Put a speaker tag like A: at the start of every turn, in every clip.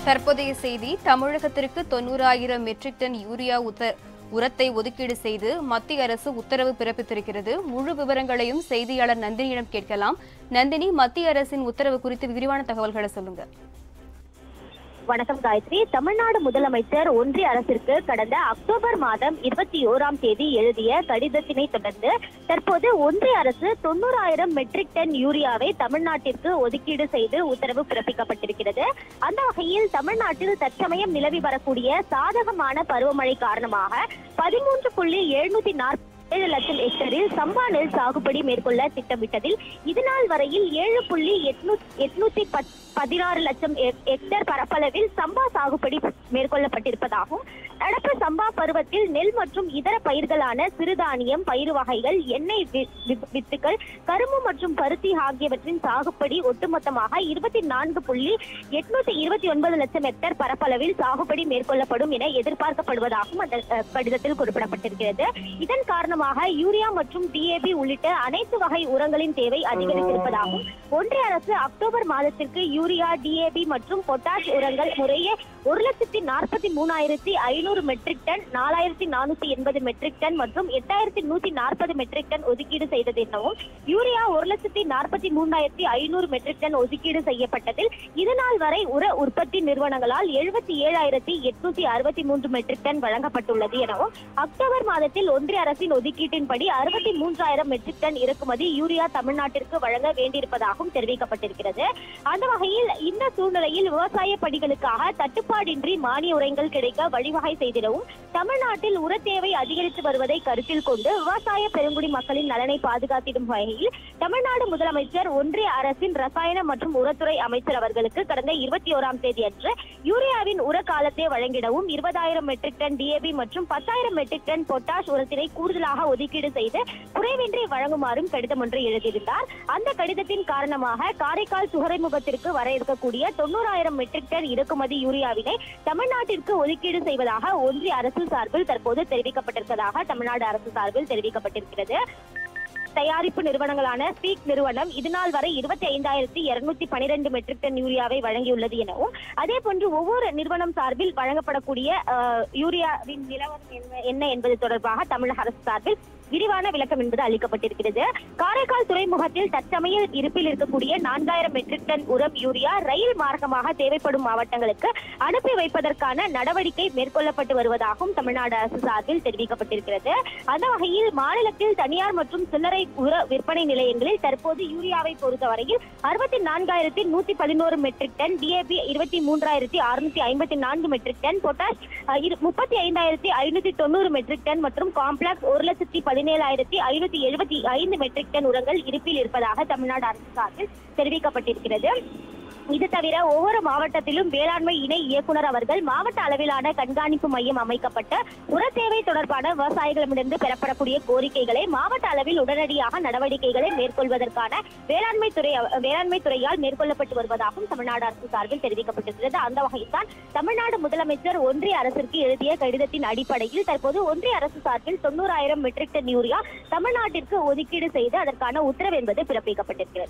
A: தற்போதைய செய்தி தமிழகத்திற்கு தொண்ணூறாயிரம் மெட்ரிக் டன் யூரியா உத்த உரத்தை ஒதுக்கீடு செய்து மத்திய அரசு உத்தரவு பிறப்பித்திருக்கிறது முழு விவரங்களையும் செய்தியாளர் நந்தினியிடம் கேட்கலாம் நந்தினி மத்திய அரசின் உத்தரவு குறித்து விரிவான தகவல்களை சொல்லுங்க
B: வணக்கம் காயத்ரி தமிழ்நாடு முதலமைச்சர் ஒன்றிய அரசிற்கு கடந்த அக்டோபர் மாதம் இருபத்தி ஓராம் தேதி எழுதிய கடிதத்தினை தொடர்ந்து தற்போது ஒன்றிய அரசு தொண்ணூறாயிரம் மெட்ரிக் டன் யூரியாவை தமிழ்நாட்டிற்கு ஒதுக்கீடு செய்து உத்தரவு பிறப்பிக்கப்பட்டிருக்கிறது அந்த வகையில் தமிழ்நாட்டில் தற்சமயம் நிலவி வரக்கூடிய சாதகமான பருவமழை காரணமாக பதிமூன்று புள்ளி எழுநூத்தி நாற்பது ஏழு லட்சம் ஹெக்டரில் சம்பா நெல் சாகுபடி மேற்கொள்ள திட்டமிட்டதில் இதுநாள் வரையில் ஏழு புள்ளி எட்நூத்தி பத் பதினாறு லட்சம் ஹெக்- ஹெக்டேர் பரப்பளவில் சம்பா சாகுபடி மேற்கொள்ளப்பட்டிருப்பதாகவும் நடப்பு சம்பா பருவத்தில் நெல் மற்றும் இதர பயிர்களான சிறுதானியம் பயிர் வகைகள் எண்ணெய் வி- வி- வித்துக்கள் கரும்பு மற்றும் பருத்தி ஆகியவற்றின் சாகுபடி ஒட்டுமொத்தமாக இருபத்தி நான்கு புள்ளி எட்நூத்தி இருபத்தி ஒன்பது லட்சம் ஹெக்டேர் பரப்பளவில் சாகுபடி மேற்கொள்ளப்படும் என எதிர்பார்க்கப்படுவதாகவும் அந்த அஹ், கடிதத்தில் குறிப்பிடப்பட்டிருக்கிறது இதன் காரணமாக யூரியா மற்றும் டிஏபி உள்ளிட்ட அனைத்து வகை உரங்களின் தேவை அதிகரித்திருப்பதாகவும் ஒன்றிய அரசு அக்டோபர் மாதத்திற்கு யூரியா டிஏபி மற்றும் பொட்டாஷ் உரங்கள் முறையே ஒரு லட்சத்தி நாற்பத்தி மூணாயிரத்தி ஐநூறு மெட்ரிக் டன் நாலாயிரத்தி நானூத்தி எண்பது மெட்ரிக் டன் மற்றும் எட்டாயிரத்தி நூத்தி நாற்பது மெட்ரிக் டன் ஒதுக்கீடு செய்தது எனவும் யூரியா ஒரு லட்சத்தி நாற்பத்தி மூணாயிரத்தி ஐநூறு மெட்ரிக் டன் ஒதுக்கீடு செய்யப்பட்டதில் இதுநாள் வரை உர உற்பத்தி நிறுவனங்களால் எழுபத்தி ஏழாயிரத்தி எட்நூத்தி அறுபத்தி மூன்று மெட்ரிக் டன் வழங்கப்பட்டுள்ளது எனவும் அக்டோபர் மாதத்தில் ஒன்றிய அரசின் ஒதுக்கீட்டின்படி அறுபத்தி மூன்றாயிரம் மெட்ரிக் டன் இறக்குமதி யூரியா தமிழ்நாட்டிற்கு வழங்க வேண்டியிருப்பதாகவும் தெரிவிக்கப்பட்டிருக்கிறது அந்த வகையில் இந்த சூழ்நிலையில் விவசாய பணிகளுக்காக தட்டுப்பாடின்றி மானிய உரங்கள் கிடைக்க வழிவகை செய்திடவும் தமிழ்நாட்டில் உர தேவை அதிகரித்து வருவதை கருத்தில் கொண்டு விவசாய பெருங்குடி மக்களின் நலனை பாதுகாத்திடும் வகையில் தமிழ்நாடு முதலமைச்சர் ஒன்றிய அரசின் ரசாயன மற்றும் உரத்துறை அமைச்சர் அவர்களுக்கு கடந்த இருபத்தி ஓராம் தேதி அன்று யூரியாவின் உர காலத்தை வழங்கிடவும் இருபதாயிரம் மெட்ரிக் டன் டிஏபி மற்றும் பத்தாயிரம் மெட்ரிக் டன் பொட்டாஷ் உரத்தினை கூடுதலாக ஒதுக்கீடு செய்து குறைவின்றி வழங்குமாறும் கடிதம் ஒன்று எழுதியிருந்தார் அந்த கடிதத்தின் காரணமாக காரைக்கால் துறைமுகத்திற்கு வர இருக்கக்கூடிய தொண்ணூறாயிரம் மெட்ரிக் டன் இறக்குமதி யூரியாவினை தமிழ்நாட்டிற்கு ஒதுக்கீடு செய்வதாக ஒன்றிய அரசு சார்பில் தற்போது தெரிவிக்கப்பட்டிருப்பதாக தமிழ்நாடு அரசு சார்பில் தெரிவிக்கப்பட்டிருக்கிறது தயாரிப்பு நிறுவனங்களான ஸ்பீக் நிறுவனம் இதுநாள் வரை இருபத்தி ஐந்தாயிரத்தி இருநூத்தி பனிரெண்டு மெட்ரிக் டன் யூரியாவை வழங்கியுள்ளது எனவும் அதே போன்று ஒவ்வொரு நிறுவனம் சார்பில் வழங்கப்படக்கூடிய அஹ், யூரியாவின் நிலவரம் என்ன- என்ன என்பது தொடர்பாக தமிழக அரசு சார்பில் விரிவான விளக்கம் என்பது அளிக்கப்பட்டிருக்கிறது காரைக்கால் துறைமுகத்தில் தற்சமயம் இருப்பில் இருக்கக்கூடிய நான்காயிரம் மெட்ரிக் டன் உரம் யூரியா ரயில் மார்க்கமாக தேவைப்படும் மாவட்டங்களுக்கு அனுப்பி வைப்பதற்கான நடவடிக்கை மேற்கொள்ளப்பட்டு வருவதாகவும் தமிழ்நாடு அரசு சார்பில் தெரிவிக்கப்பட்டிருக்கிறது அந்த வகையில் மாநிலத்தில் தனியார் மற்றும் சில்லறை உர விற்பனை நிலையங்களில் தற்போது யூரியாவை பொறுத்தவரையில் அறுபத்தி நான்காயிரத்தி நூத்தி பதினோரு மெட்ரிக் டன் டிஏபி இருபத்தி மூன்றாயிரத்தி அறுநூத்தி ஐம்பத்தி நான்கு மெட்ரிக் டன் பொட்டாஷ் அஹ், இரு- முப்பத்தி ஐந்தாயிரத்தி ஐநூத்தி தொண்ணூறு மெட்ரிக் டன் மற்றும் காம்ப்ளெக்ஸ் ஒரு லட்சத்தி பதினேழாயிரத்தி ஐநூத்தி எழுபத்தி ஐந்து மெட்ரிக் டன் உரங்கள் இருப்பில் இருப்பதாக தமிழ்நாடு அரசு சார்பில் தெரிவிக்கப்பட்டிருக்கிறது இது தவிர ஒவ்வொரு மாவட்டத்திலும் வேளாண்மை இணை இயக்குனர் அவர்கள் மாவட்ட அளவிலான கண்காணிப்பு மையம் அமைக்கப்பட்ட உர தேவை தொடர்பான விவசாயிகளிடமிருந்து பெறப்படக்கூடிய கோரிக்கைகளை மாவட்ட அளவில் உடனடியாக நடவடிக்கைகளை மேற்கொள்வதற்கான வேளாண்மை துறை வேளாண்மை துறையால் மேற்கொள்ளப்பட்டு வருவதாகவும் தமிழ்நாடு அரசு சார்பில் தெரிவிக்கப்பட்டிருக்கிறது அந்த வகையில் தான் தமிழ்நாடு முதலமைச்சர் ஒன்றிய அரசிற்கு எழுதிய கடிதத்தின் அடிப்படையில் தற்போது ஒன்றிய அரசு சார்பில் தொண்ணூறாயிரம் மெட்ரிக் டன் யூரியா தமிழ்நாட்டிற்கு ஒதுக்கீடு செய்து அதற்கான உத்தரவு என்பது பிறப்பிக்கப்பட்டிருக்கிறது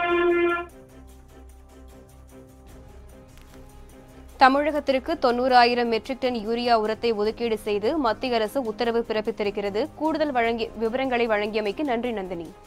A: தமிழகத்திற்கு தொண்ணூறாயிரம் மெட்ரிக் டன் யூரியா உரத்தை ஒதுக்கீடு செய்து மத்திய அரசு உத்தரவு பிறப்பித்திருக்கிறது கூடுதல் வழங்கி விவரங்களை வழங்கியமைக்கு நன்றி நந்தினி